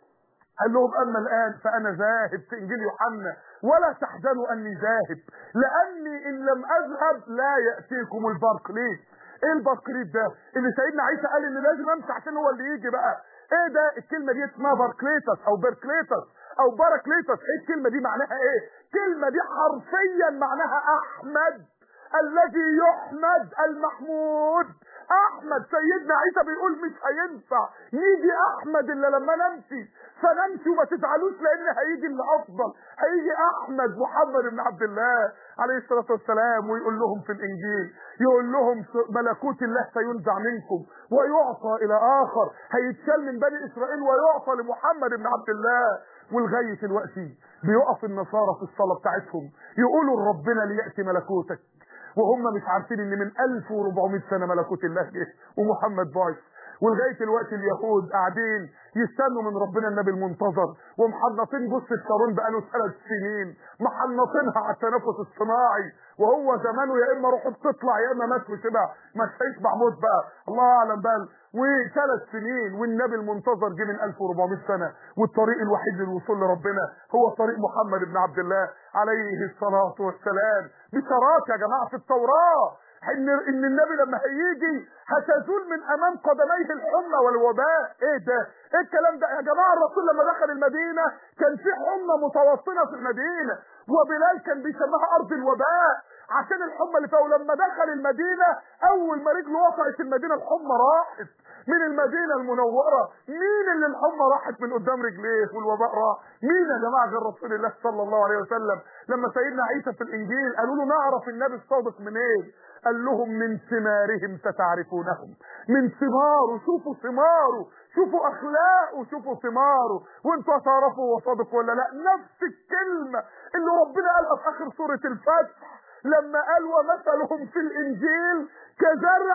قال لهم اما الان فانا ذاهب في انجيل يوحنا ولا تحزنوا اني ذاهب لاني ان لم اذهب لا ياتيكم البرق ليه ايه البرقريت ده اللي سيدنا عيسى قال ان لازم امشي عشان هو اللي يجي بقى ايه ده الكلمه دي اسمها باركليتس او بيركليتس او باراكليتس ايه الكلمه دي معناها ايه الكلمه دي حرفيا معناها احمد الذي يحمد المحمود احمد سيدنا عيسى بيقول مش هينفع يجي احمد الا لما نمشي فنمشي وما تزعلوش لان هيجي اللي افضل هيجي احمد محمد بن عبد الله عليه الصلاه والسلام ويقول لهم في الانجيل يقول لهم ملكوت الله سينزع منكم ويعطى الى اخر هيتشال من بني اسرائيل ويعطى لمحمد بن عبد الله ولغايه دلوقتي بيقف النصارى في الصلاه بتاعتهم يقولوا لربنا لياتي ملكوتك وهم مش عارفين ان من 1400 سنه ملكوت الله جه ومحمد بعث ولغايه دلوقتي اليهود قاعدين يستنوا من ربنا النبي المنتظر ومحنطين جثه شارون بقاله ثلاث سنين محنطينها على التنفس الصناعي وهو زمانه يا اما روحه بتطلع يا اما مات وشبع مش هيشبع موت بقى الله اعلم بقى وثلاث سنين والنبي المنتظر جه من 1400 سنه والطريق الوحيد للوصول لربنا هو طريق محمد بن عبد الله عليه الصلاه والسلام بشارات يا جماعه في التوراه ان ان النبي لما هيجي هتزول من امام قدميه الحمى والوباء ايه ده ايه الكلام ده يا جماعه الرسول لما دخل المدينه كان في حمى متوطنه في المدينه وبلال كان بيسميها ارض الوباء عشان الحمى اللي فيها ولما دخل المدينه اول ما رجله وقعت المدينه الحمى راحت من المدينة المنورة مين اللي الحمى راحت من قدام رجليه والوباء راح مين يا جماعة غير رسول الله صلى الله عليه وسلم لما سيدنا عيسى في الانجيل قالوا له نعرف النبي الصادق منين إيه؟ قال لهم من ثمارهم ستعرفونهم من ثماره شوفوا ثماره شوفوا اخلاقه شوفوا ثماره وانتوا هتعرفوا هو صادق ولا لا نفس الكلمة اللي ربنا قالها في اخر سورة الفتح لما قال ومثلهم في الانجيل كزرع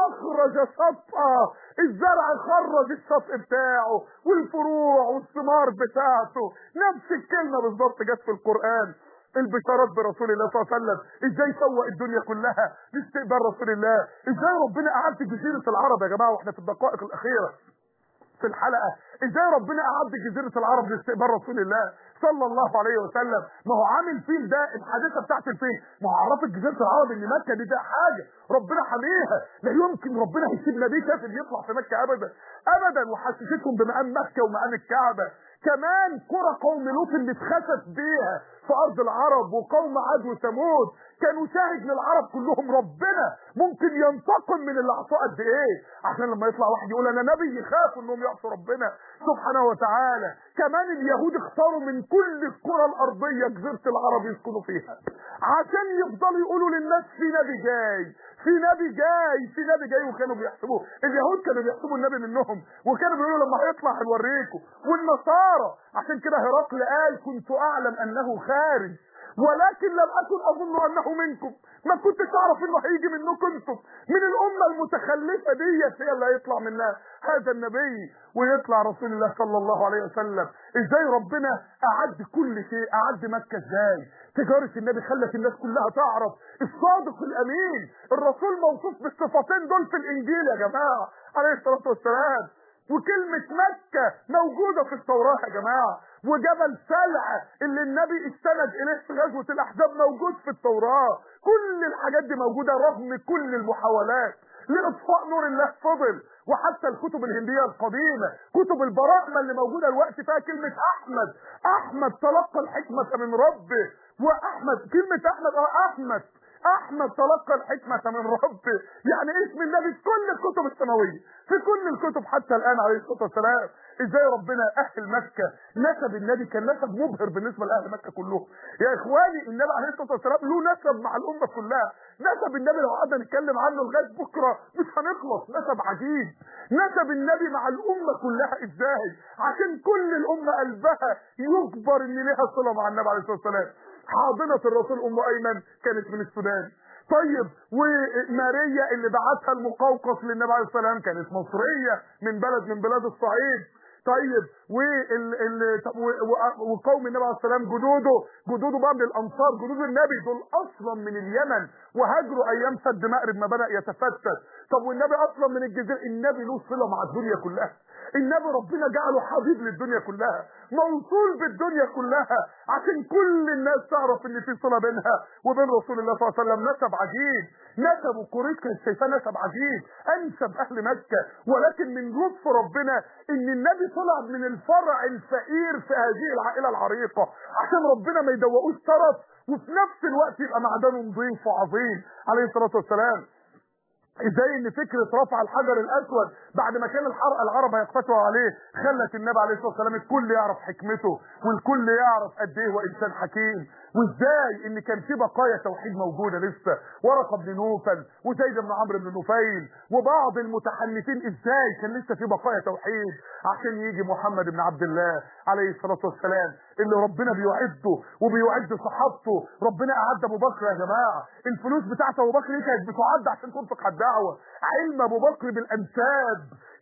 اخرج شطأ الزرع خرج الشطء بتاعه والفروع والثمار بتاعته نفس الكلمة بالظبط جت في القرآن البشارات برسول الله صلى الله عليه وسلم ازاي سوق الدنيا كلها لاستقبال رسول الله ازاي ربنا قعد في جزيرة العرب يا جماعة واحنا في الدقائق الاخيرة في الحلقة ازاي ربنا قعد جزيرة العرب لاستقبال رسول الله صلى الله عليه وسلم ما هو عامل فيل ده الحادثة بتاعت الفيل ما هو عرفت جزيرة العرب ان مكة دي ده حاجة ربنا حميها لا يمكن ربنا هيسيب نبي كافر يطلع في مكة ابدا ابدا وحسستهم بمقام مكة ومقام الكعبة كمان قرى قوم لوط اللي اتخسف بيها في ارض العرب وقوم عاد وثمود كانوا شاهد للعرب كلهم ربنا ممكن ينتقم من اللي عصاه قد ايه عشان لما يطلع واحد يقول انا نبي يخافوا انهم يعصوا ربنا سبحانه وتعالى كمان اليهود اختاروا من كل القرى الارضيه جزيره العرب يسكنوا فيها عشان يفضلوا يقولوا للناس في نبي جاي في نبي جاي في نبي جاي وكانوا بيحسبوه اليهود كانوا بيحسبوا النبي منهم وكانوا بيقولوا لما هيطلع هنوريكم والنصارى عشان كده هرقل قال كنت اعلم انه خارج ولكن لم اكن اظن انه منكم ما كنتش اعرف انه هيجي منكم انتم من الامه المتخلفه ديت هي اللي هيطلع منها هذا النبي ويطلع رسول الله صلى الله عليه وسلم ازاي ربنا اعد كل شيء اعد مكه ازاي تجاره النبي خلت الناس كلها تعرف الصادق الامين الرسول موصوف بالصفتين دول في الانجيل يا جماعه عليه الصلاه والسلام وكلمة مكة موجودة في التوراة يا جماعة وجبل سلع اللي النبي استند إليه في غزوة الأحزاب موجود في التوراة كل الحاجات دي موجودة رغم كل المحاولات لإطفاء نور الله فضل وحتى الكتب الهندية القديمة كتب البراءمة اللي موجودة الوقت فيها كلمة أحمد أحمد تلقى الحكمة من ربه وأحمد كلمة أحمد أه أحمد احمد تلقى الحكمة من ربه يعني اسم النبي في كل الكتب السماوية في كل الكتب حتى الان عليه الصلاة والسلام ازاي ربنا اهل مكة نسب النبي كان نسب مبهر بالنسبة لاهل مكة كلهم يا اخواني النبي عليه الصلاة والسلام له نسب مع الامة كلها نسب النبي لو قعدنا نتكلم عنه لغاية بكرة مش هنخلص نسب عجيب نسب النبي مع الامة كلها ازاي عشان كل الامة قلبها يجبر ان ليها صلة مع النبي عليه الصلاة والسلام حاضنة الرسول ام ايمن كانت من السودان طيب وماريا اللي بعتها المقوقس للنبي عليه الصلاه والسلام كانت مصريه من بلد من بلاد الصعيد طيب وال ال وقوم النبي عليه السلام جدوده جدوده بقى من الانصار جدود النبي دول اصلا من اليمن وهاجروا ايام سد مأرب ما بدا يتفتت طب والنبي اصلا من الجزيره النبي له صله مع الدنيا كلها النبي ربنا جعله حبيب للدنيا كلها موصول بالدنيا كلها عشان كل الناس تعرف ان في صله بينها وبين رسول الله صلى الله عليه وسلم نسب عجيب نسب قريش كانت شايفاه نسب عجيب انسب اهل مكه ولكن من لطف ربنا ان النبي طلع من الفرع الفقير في هذه العائله العريقه عشان ربنا ما يدوقوش طرف وفي نفس الوقت يبقى معدنه نظيف وعظيم عليه الصلاه والسلام ازاي ان فكرة رفع الحجر الاسود بعد ما كان الحرق العرب هيقفتوا عليه خلت النبي عليه الصلاة والسلام الكل يعرف حكمته والكل يعرف قد ايه هو انسان حكيم وازاي ان كان في بقايا توحيد موجودة لسه ورقة بن نوفل وزيد بن عمرو بن نفيل وبعض المتحنفين ازاي كان لسه في بقايا توحيد عشان يجي محمد بن عبد الله عليه الصلاة والسلام اللي ربنا بيعده وبيعد صحابته ربنا اعد ابو بكر يا جماعة الفلوس بتاعت ابو بكر دي كانت بتعد عشان تنفق على الدعوة علم ابو بكر بالانساب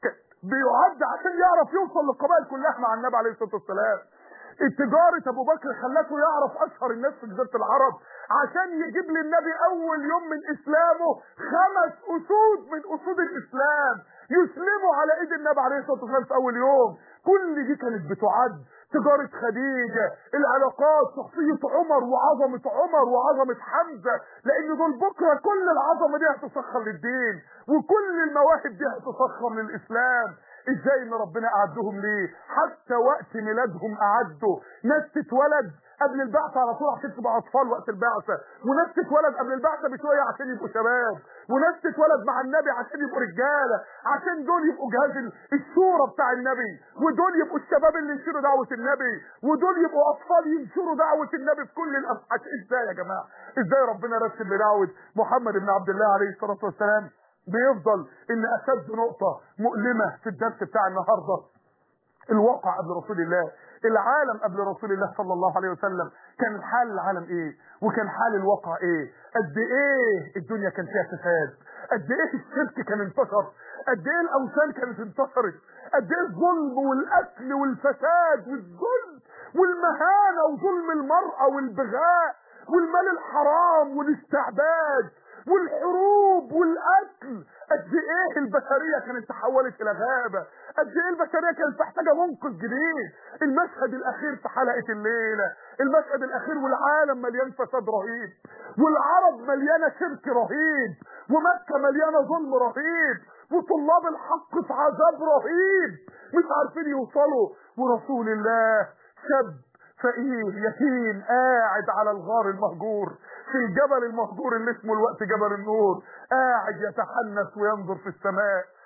بيعد عشان يعرف يوصل للقبائل كلها مع النبي عليه الصلاة والسلام التجارة ابو بكر خلته يعرف اشهر الناس في جزيرة العرب عشان يجيب للنبي اول يوم من اسلامه خمس اسود من اسود الاسلام يسلموا على ايد النبي عليه الصلاة والسلام في اول يوم كل دي كانت بتعد تجارة خديجة العلاقات شخصية عمر وعظمة عمر وعظمة حمزة لان دول بكرة كل العظمة دي هتسخر للدين وكل المواهب دي هتسخر للاسلام ازاي ان ربنا اعدهم ليه حتى وقت ميلادهم اعدوا ناس تتولد قبل البعثة على طول عشان تبقى اطفال وقت البعثة وناس تتولد قبل البعثة بشوية عشان يبقوا شباب وناس تتولد مع النبي عشان يبقوا رجالة عشان دول يبقوا جهاز الشورى بتاع النبي ودول يبقوا الشباب اللي ينشروا دعوة النبي ودول يبقوا اطفال ينشروا دعوة النبي في كل الافحاش ازاي يا جماعة ازاي ربنا رتب لدعوة محمد بن عبد الله عليه الصلاة والسلام بيفضل ان اشد نقطة مؤلمة في الدرس بتاع النهاردة الواقع قبل رسول الله العالم قبل رسول الله صلى الله عليه وسلم كان حال العالم ايه وكان حال الواقع ايه قد ايه الدنيا كان فيها فساد قد ايه الشرك كان انتشر قد ايه الاوثان كانت انتشرت قد ايه الظلم والاكل والفساد والذل والمهانه وظلم المراه والبغاء والمال الحرام والاستعباد والحروب والاكل قد ايه البشريه كانت تحولت الى غابه قد ايه البشريه كانت محتاجه منقذ جديد المشهد الاخير في حلقه الليله المشهد الاخير والعالم مليان فساد رهيب والعرب مليانه شرك رهيب ومكه مليانه ظلم رهيب وطلاب الحق في عذاب رهيب مش عارفين يوصلوا ورسول الله شاب فقير يتيم قاعد على الغار المهجور في الجبل المهجور اللي اسمه الوقت جبل النور قاعد يتحنس وينظر في السماء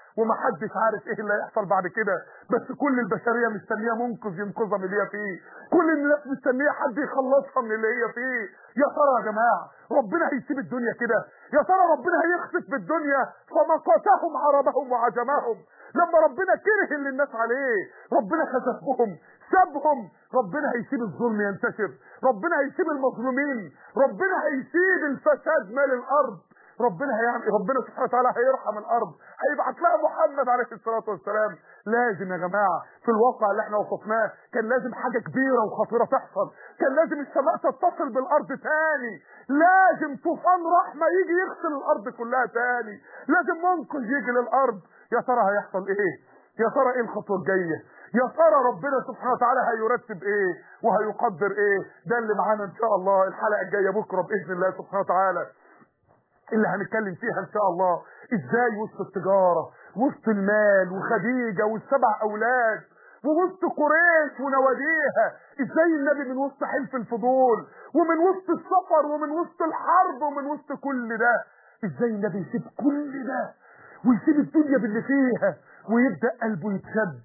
ومحدش عارف ايه اللي هيحصل بعد كده بس كل البشريه مستنيه منقذ ينقذها من اللي هي فيه كل الناس مستنيه حد يخلصها من اللي هي فيه يا ترى يا جماعه ربنا هيسيب الدنيا كده يا ترى ربنا هيخسف بالدنيا فمقتهم عربهم وعجمهم لما ربنا كره اللي الناس عليه ربنا خسفهم سابهم ربنا هيسيب الظلم ينتشر ربنا هيسيب المظلومين ربنا هيسيب الفساد مال الارض ربنا هيعمل ربنا سبحانه وتعالى هيرحم الارض هيبعت لها محمد عليه الصلاه والسلام لازم يا جماعه في الواقع اللي احنا وصفناه كان لازم حاجه كبيره وخطيره تحصل كان لازم السماء تتصل بالارض تاني لازم طوفان رحمه يجي يغسل الارض كلها تاني لازم منقذ يجي للارض يا ترى هيحصل ايه يا ترى ايه الخطوه الجايه يا ترى ربنا سبحانه وتعالى هيرتب ايه وهيقدر ايه ده اللي معانا ان شاء الله الحلقه الجايه بكره باذن الله سبحانه وتعالى اللي هنتكلم فيها ان شاء الله ازاي وسط التجاره وسط المال وخديجه والسبع اولاد ووسط قريش ونواديها ازاي النبي من وسط حلف الفضول ومن وسط السفر ومن وسط الحرب ومن وسط كل ده ازاي النبي يسيب كل ده ويسيب الدنيا باللي فيها ويبدا قلبه يتشد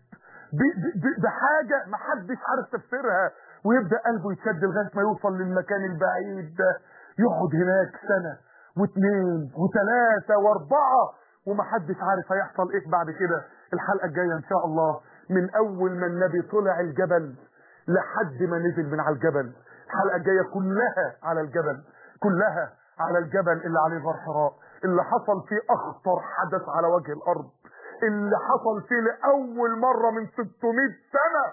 بحاجه محدش عارف تفسيرها ويبدا قلبه يتشد لغايه ما يوصل للمكان البعيد ده يقعد هناك سنه واثنين وثلاثه واربعه ومحدش عارف هيحصل ايه بعد كده الحلقه الجايه ان شاء الله من اول ما النبي طلع الجبل لحد ما نزل من على الجبل الحلقه الجايه كلها على الجبل كلها على الجبل اللي عليه غار حراء اللي حصل فيه اخطر حدث على وجه الارض اللي حصل فيه لاول مره من 600 سنه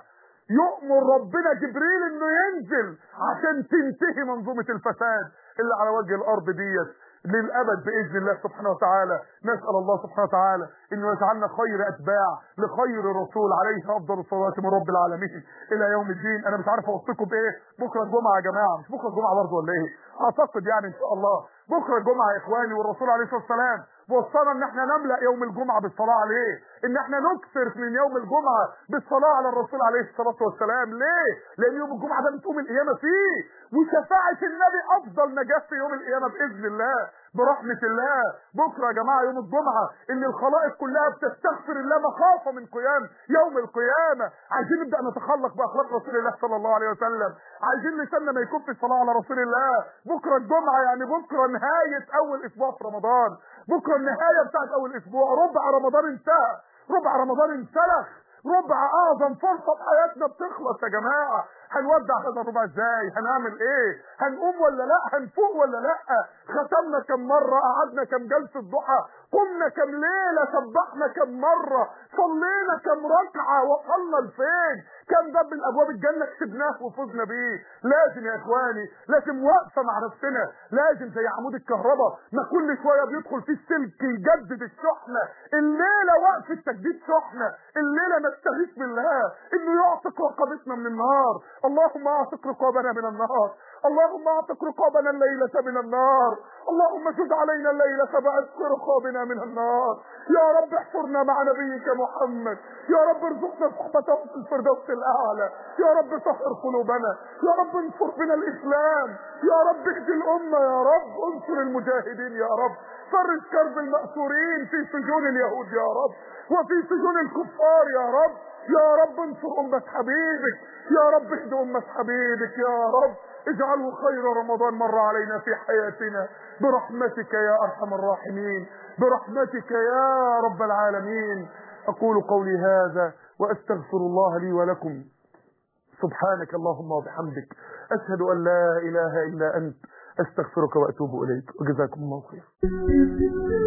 يؤمر ربنا جبريل انه ينزل عشان تنتهي منظومه الفساد اللي على وجه الارض ديت للابد باذن الله سبحانه وتعالى نسال الله سبحانه وتعالى انه يجعلنا خير اتباع لخير الرسول عليه افضل الصلاه من رب العالمين الى يوم الدين انا مش عارف اوصيكم بايه بكره الجمعه يا جماعه مش بكره الجمعه برضه ولا ايه اعتقد يعني ان شاء الله بكره الجمعه يا اخواني والرسول عليه الصلاه والسلام وصانا ان احنا نملا يوم الجمعه بالصلاه عليه ان احنا نكثر من يوم الجمعه بالصلاه على الرسول عليه الصلاه والسلام ليه لان يوم الجمعه ده بتقوم القيامه فيه وشفاعه النبي افضل نجاه في يوم القيامه باذن الله برحمه الله بكره يا جماعه يوم الجمعه ان الخلائق كلها بتستغفر الله مخافه من قيام يوم القيامه عايزين نبدا نتخلق باخلاق رسول الله صلى الله عليه وسلم عايزين لساننا ما يكون في الصلاه على رسول الله بكره الجمعه يعني بكره نهايه اول اسبوع في رمضان بكره النهايه بتاعت اول اسبوع ربع رمضان انتهى ربع رمضان انسلخ ربع اعظم فرصه في حياتنا بتخلص يا جماعه هنودع هذا الربع ازاي هنعمل ايه هنقوم ولا لا هنفوق ولا لا ختمنا كم مره قعدنا كم جلسه ضحى قمنا كم ليله سبحنا كم مره صلينا كم ركعه وصلنا لفين كم باب من ابواب الجنه كسبناه وفزنا بيه لازم يا اخواني لازم واقفه مع نفسنا لازم زي عمود الكهرباء ما كل شويه بيدخل فيه السلك يجدد الشحنه الليله وقفه تجديد شحنه الليله نستغيث بالله انه يعتق رقبتنا من النار اللهم اعتق رقابنا من النار اللهم اعتق رقابنا الليلة من النار اللهم جد علينا الليلة بعتق رقابنا من النار يا رب احفرنا مع نبيك محمد يا رب ارزقنا صحبته في الفردوس الاعلى يا رب طهر قلوبنا يا رب انصر بنا الاسلام يا رب اهدي الامة يا رب انصر المجاهدين يا رب فرج كرب المأسورين في سجون اليهود يا رب وفي سجون الكفار يا رب يا رب انصر أمة حبيبك يا رب اهد أمة حبيبك يا رب اجعله خير رمضان مر علينا في حياتنا برحمتك يا أرحم الراحمين برحمتك يا رب العالمين أقول قولي هذا وأستغفر الله لي ولكم سبحانك اللهم وبحمدك أشهد أن لا إله إلا أنت أستغفرك وأتوب إليك وجزاكم الله خير